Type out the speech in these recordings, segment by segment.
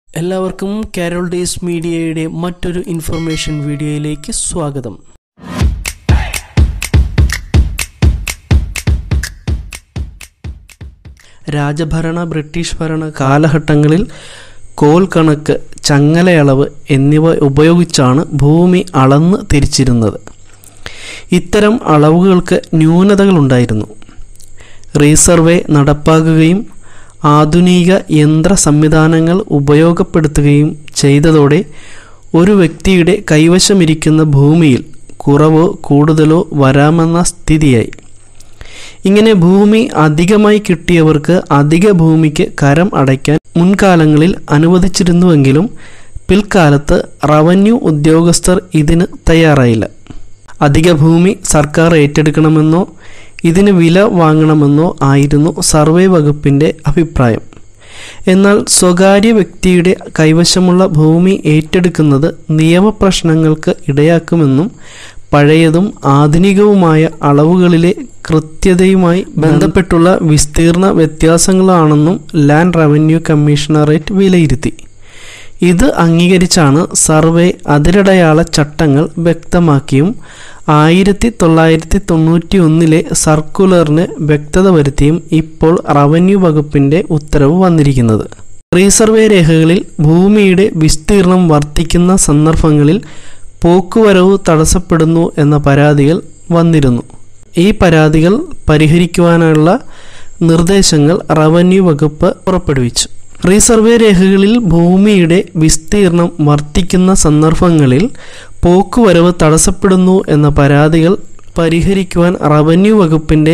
എല്ലാവർക്കും Carol days മീഡിയയുടെ മറ്റൊരു ഇൻഫർമേഷൻ വീഡിയോയിലേക്ക് സ്വാഗതം രാജഭരണ ബ്രിട്ടീഷ് ഭരണ കാലഘട്ടങ്ങളിൽ കോൽ കണക്ക് ചങ്ങലയളവ് എന്നിവ ഉപയോഗിച്ചാണ് ഭൂമി അളന്ന് തിരിച്ചിരുന്നത് ഇത്തരം അളവുകൾക്ക് ന്യൂനതകളുണ്ടായിരുന്നു റീസർവേ നടപ്പാക്കുകയും ആധുനിക യന്ത്ര സംവിധാനങ്ങൾ ഉപയോഗപ്പെടുത്തുകയും ചെയ്തതോടെ ഒരു വ്യക്തിയുടെ കൈവശമിരിക്കുന്ന ഭൂമിയിൽ കുറവോ കൂടുതലോ വരാമെന്ന സ്ഥിതിയായി ഇങ്ങനെ ഭൂമി അധികമായി കിട്ടിയവർക്ക് അധിക ഭൂമിക്ക് കരം അടയ്ക്കാൻ മുൻകാലങ്ങളിൽ അനുവദിച്ചിരുന്നുവെങ്കിലും പിൽക്കാലത്ത് റവന്യൂ ഉദ്യോഗസ്ഥർ ഇതിന് തയ്യാറായില്ല അധിക ഭൂമി സർക്കാർ ഏറ്റെടുക്കണമെന്നോ ഇതിന് വില വാങ്ങണമെന്നോ ആയിരുന്നു സർവേ വകുപ്പിൻ്റെ അഭിപ്രായം എന്നാൽ സ്വകാര്യ വ്യക്തിയുടെ കൈവശമുള്ള ഭൂമി ഏറ്റെടുക്കുന്നത് നിയമപ്രശ്നങ്ങൾക്ക് ഇടയാക്കുമെന്നും പഴയതും ആധുനികവുമായ അളവുകളിലെ കൃത്യതയുമായി ബന്ധപ്പെട്ടുള്ള വിസ്തീർണ വ്യത്യാസങ്ങളാണെന്നും ലാൻഡ് റവന്യൂ കമ്മീഷണറേറ്റ് വിലയിരുത്തി ഇത് അംഗീകരിച്ചാണ് സർവേ അതിരടയാള ചട്ടങ്ങൾ വ്യക്തമാക്കിയും ആയിരത്തി തൊള്ളായിരത്തി തൊണ്ണൂറ്റി ഒന്നിലെ സർക്കുലറിന് വ്യക്തത വരുത്തിയും ഇപ്പോൾ റവന്യൂ വകുപ്പിന്റെ ഉത്തരവ് വന്നിരിക്കുന്നത് റീസർവേ രേഖകളിൽ ഭൂമിയുടെ വിസ്തീർണം വർദ്ധിക്കുന്ന സന്ദർഭങ്ങളിൽ പോക്കുവരവ് തടസ്സപ്പെടുന്നു എന്ന പരാതികൾ വന്നിരുന്നു ഈ പരാതികൾ പരിഹരിക്കുവാനുള്ള നിർദ്ദേശങ്ങൾ റവന്യൂ വകുപ്പ് പുറപ്പെടുവിച്ചു റീസർവേ രേഖകളിൽ ഭൂമിയുടെ വിസ്തീർണം വർദ്ധിക്കുന്ന സന്ദർഭങ്ങളിൽ പോക്കുവരവ് തടസ്സപ്പെടുന്നു എന്ന പരാതികൾ പരിഹരിക്കുവാൻ റവന്യൂ വകുപ്പിന്റെ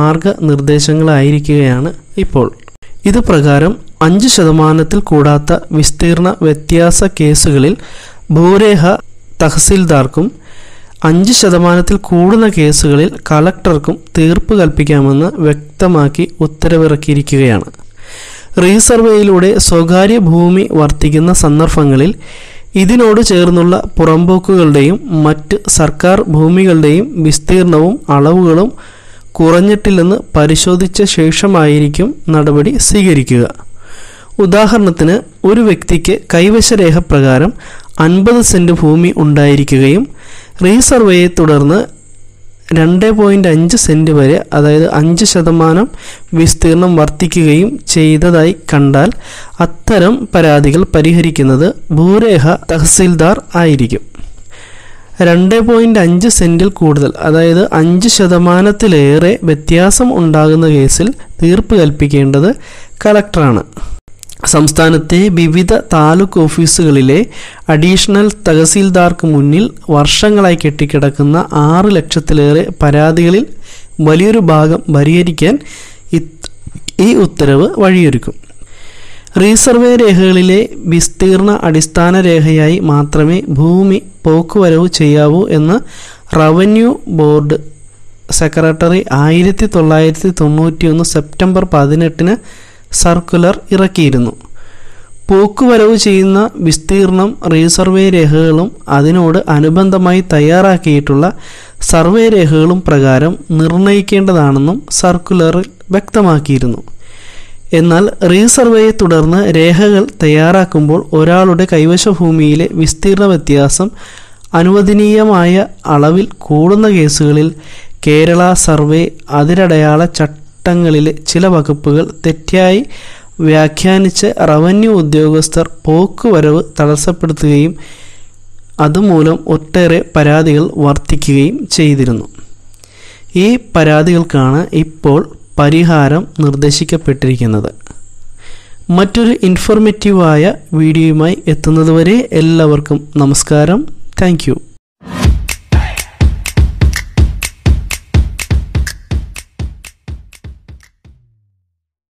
മാർഗനിർദ്ദേശങ്ങളായിരിക്കുകയാണ് ഇപ്പോൾ ഇത് പ്രകാരം അഞ്ച് ശതമാനത്തിൽ കൂടാത്ത വിസ്തീർണ വ്യത്യാസ കേസുകളിൽ ഭൂരേഖ തഹസിൽദാർക്കും അഞ്ച് ശതമാനത്തിൽ കൂടുന്ന കേസുകളിൽ കളക്ടർക്കും തീർപ്പ് കൽപ്പിക്കാമെന്ന് വ്യക്തമാക്കി ഉത്തരവിറക്കിയിരിക്കുകയാണ് റീസർവേയിലൂടെ സ്വകാര്യ ഭൂമി വർത്തിക്കുന്ന സന്ദർഭങ്ങളിൽ ഇതിനോട് ചേർന്നുള്ള പുറമ്പോക്കുകളുടെയും മറ്റ് സർക്കാർ ഭൂമികളുടെയും വിസ്തീർണവും അളവുകളും കുറഞ്ഞിട്ടില്ലെന്ന് പരിശോധിച്ച ശേഷമായിരിക്കും നടപടി സ്വീകരിക്കുക ഉദാഹരണത്തിന് ഒരു വ്യക്തിക്ക് കൈവശരേഖ പ്രകാരം അൻപത് സെൻറ്റ് ഭൂമി ഉണ്ടായിരിക്കുകയും റീസർവേയെ തുടർന്ന് രണ്ട് പോയിൻറ്റ് അഞ്ച് സെൻറ്റ് വരെ അതായത് അഞ്ച് ശതമാനം വിസ്തീർണം വർദ്ധിക്കുകയും ചെയ്തതായി കണ്ടാൽ അത്തരം പരാതികൾ പരിഹരിക്കുന്നത് ഭൂരേഖ തഹസീൽദാർ ആയിരിക്കും രണ്ട് പോയിൻറ്റ് അഞ്ച് സെൻറ്റിൽ കൂടുതൽ അതായത് അഞ്ച് ശതമാനത്തിലേറെ വ്യത്യാസം ഉണ്ടാകുന്ന കേസിൽ തീർപ്പ് കൽപ്പിക്കേണ്ടത് കളക്ടറാണ് സംസ്ഥാനത്തെ വിവിധ താലൂക്ക് ഓഫീസുകളിലെ അഡീഷണൽ തഹസീൽദാർക്ക് മുന്നിൽ വർഷങ്ങളായി കെട്ടിക്കിടക്കുന്ന ആറ് ലക്ഷത്തിലേറെ പരാതികളിൽ വലിയൊരു ഭാഗം പരിഹരിക്കാൻ ഈ ഉത്തരവ് വഴിയൊരുക്കും റീസർവേ രേഖകളിലെ വിസ്തീർണ അടിസ്ഥാന രേഖയായി മാത്രമേ ഭൂമി പോക്കുവരവ് ചെയ്യാവൂ എന്ന് റവന്യൂ ബോർഡ് സെക്രട്ടറി ആയിരത്തി തൊള്ളായിരത്തി തൊണ്ണൂറ്റി ഒന്ന് സെപ്റ്റംബർ പതിനെട്ടിന് സർക്കുലർ ഇറക്കിയിരുന്നു പോക്കുവരവ് ചെയ്യുന്ന വിസ്തീർണം റീസർവേ രേഖകളും അതിനോട് അനുബന്ധമായി തയ്യാറാക്കിയിട്ടുള്ള സർവേ രേഖകളും പ്രകാരം നിർണയിക്കേണ്ടതാണെന്നും സർക്കുലറിൽ വ്യക്തമാക്കിയിരുന്നു എന്നാൽ റീസർവേയെ തുടർന്ന് രേഖകൾ തയ്യാറാക്കുമ്പോൾ ഒരാളുടെ കൈവശ ഭൂമിയിലെ വിസ്തീർണ വ്യത്യാസം അനുവദനീയമായ അളവിൽ കൂടുന്ന കേസുകളിൽ കേരള സർവേ അതിരടയാള ചട്ടങ്ങളിലെ ചില വകുപ്പുകൾ തെറ്റായി വ്യാഖ്യാനിച്ച് റവന്യൂ ഉദ്യോഗസ്ഥർ പോക്കുവരവ് തടസ്സപ്പെടുത്തുകയും അതുമൂലം ഒട്ടേറെ പരാതികൾ വർദ്ധിക്കുകയും ചെയ്തിരുന്നു ഈ പരാതികൾക്കാണ് ഇപ്പോൾ പരിഹാരം നിർദ്ദേശിക്കപ്പെട്ടിരിക്കുന്നത് മറ്റൊരു ഇൻഫോർമേറ്റീവായ വീഡിയോയുമായി എത്തുന്നതുവരെ എല്ലാവർക്കും നമസ്കാരം താങ്ക്